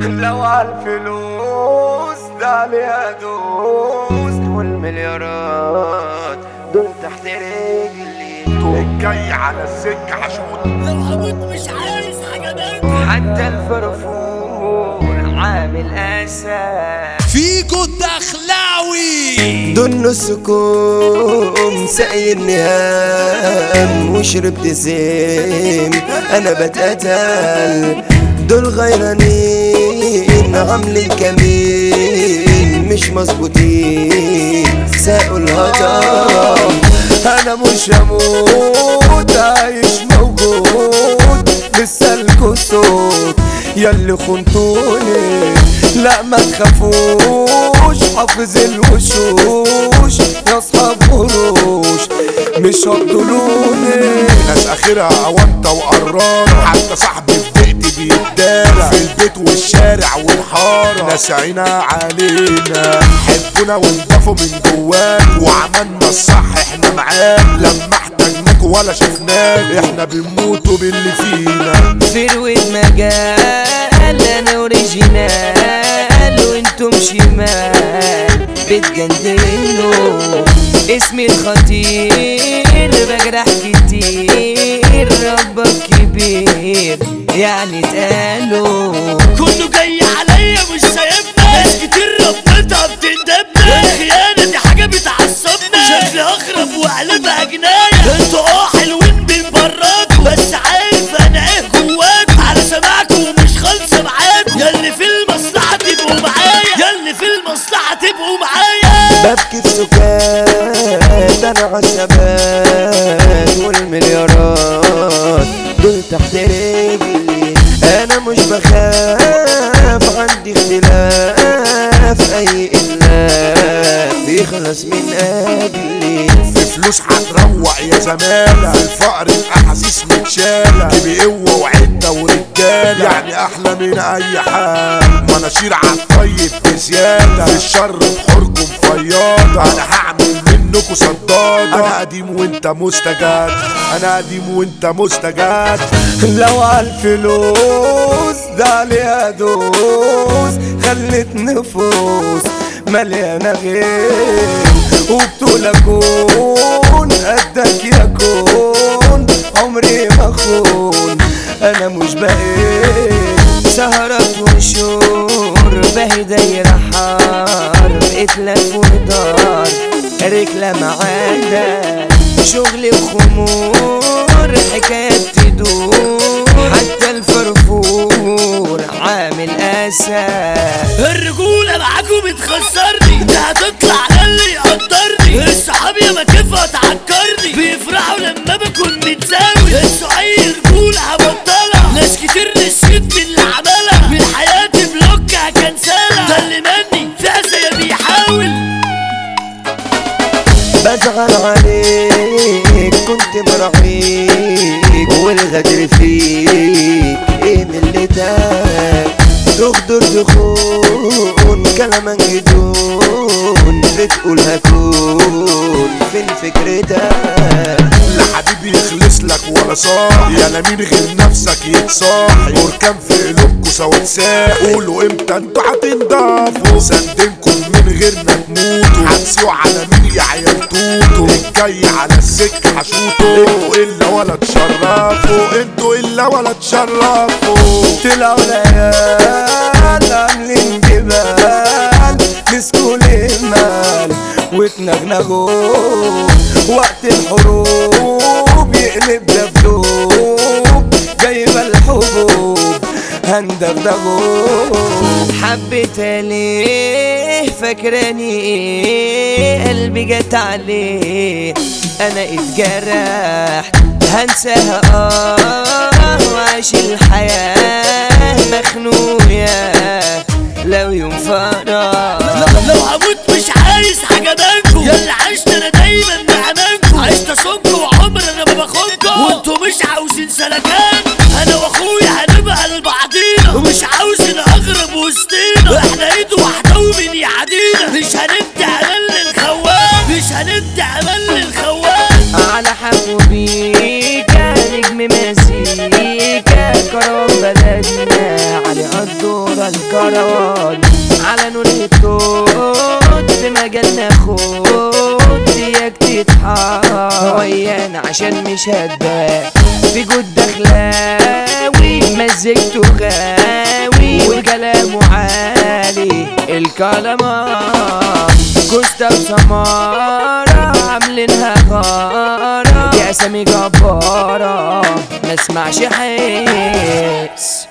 لو عالفلوس ده عليها دوس والمليارات دول تحت رجلي الجاي على السكة حشود لو هموت مش عايز حاجة منكم حتى الفرفور عامل اسى فيجو الدخلاوي دول نصكم سقي النهام وشربت سيم انا بتقتل دول غيرانين عاملين كمين مش مظبوطين ساقوا الهضم انا مش هموت عايش موجود لسه لكوا صوت ياللي خنتوني لا ما تخافوش حافظ الوشوش يا اصحاب قروش مش هتضلوني ناس اخرها اوانطة وقرارة حتى صاحبي في بيتي بيتدارى في البيت والشارع والحارة ناس عينها علينا حبونا وانضافوا من جواك وعملنا الصح احنا معاك لما احتاجناك ولا شفناك احنا بنموتوا باللي فينا فروة مجال انا اوريجينال وانتم شمال بتجننوا اسمي الخطير بجرح كتير ربك كبير يعني اتقالوا كله جاي عليا مش سايبنا ناس كتير ربطها بتندبنا الخيانة دي حاجة بتعصبنا شكلي اخرب وقلبها جناية انتوا اه حلوين من براكوا بس عارف انا ايه جواكوا على سماعكوا ومش خالصة معاكوا ياللي في المصلحة تبقوا معايا ياللي في المصلحة تبقوا معايا ببكي في سكات انا عالثبات والمليارات دول تحت رجلي انا مش بخاف عندي اختلاف اي الا بيخلص من اجلي في فلوس هتروق يا زمالة في الفقر الاحاسيس متشالة دي بقوة وعدة ورجالة يعني احلى من اي حال مناشير عالطيب بزيادة في الشر بحوركم فياضة انا هعمل منكم صدادة انا قديم وانت مستجد انا قديم وانت مستجد لو عالفلوس ده عليها دوس خلت نفوس مليانة غير وبطولة كون قدك يكون عمري ما خون انا مش بقيت سهرات وشور باهي دايرة حار اتلف ودار رجلة معانا شغل وخمور حكايات تدور حتى الفرفور عامل اسى الرجولة معاكم بتخسرني ده هتطلع على اللي يقدرني الصحاب يا ما كيفها تعكرني بيفرحوا لما بكون متساوي انتوا اي رجولة هبطلها ناس كتير نسيت من اللي عملها من حياتي بلوك هكنسلها ده اللي مني فيها زي بيحاول بزعل عليك كنت مراعيك والغدر فيك ايه ملتك تغدر دخون كلامك جدون بتقول هكون فين فكرتك لا حبيبي يخلص لك ولا صاح يا مين غير نفسك يتصاحي بركان في قلوبكوا سوا تساح قولوا امتى انتوا هتنضافوا سندنكم من غيرنا تموتوا هتسيوا على مين يا عيال توتو الجاي على السكة هشوطوا انتوا الا ولا تشرفوا انتوا الا ولا تشرفوا طلعوا العيال عاملين جبال مسكوا المال واتنغنغوا وقت الحروب يقلب دبدوب جايبه الحبوب هندغدغوا حبيت ليه فاكراني ايه قلبي جت عليه انا اتجرحت هنساها اه وعيش الحياة مخنوق يا لو يوم فرح لو هموت مش عايز حاجة منكم يلا عشت انا دايما مع منكم عشت اصونكم وعمر انا ما باخدكم وانتوا مش عاوزين سلكان انا واخويا هنبقى لبعضينا ومش عاوز اغرب وسطينا احنا ايد واحدة ومين يعدينا مش هندي امل للخوان مش هندي امل للخوان على حبوبيكا نجم مزيكا كرم بلدنا علي قدورة مصطفى الكروان على نور التوت في مجالنا خد اياك تتحار ويانا عشان مش هداك في جود دخلاوي مزجته غاوي وكلامه عالي الكلمان كوستا وسمارة عاملينها غارة دي اسامي جبارة ما اسمعش حس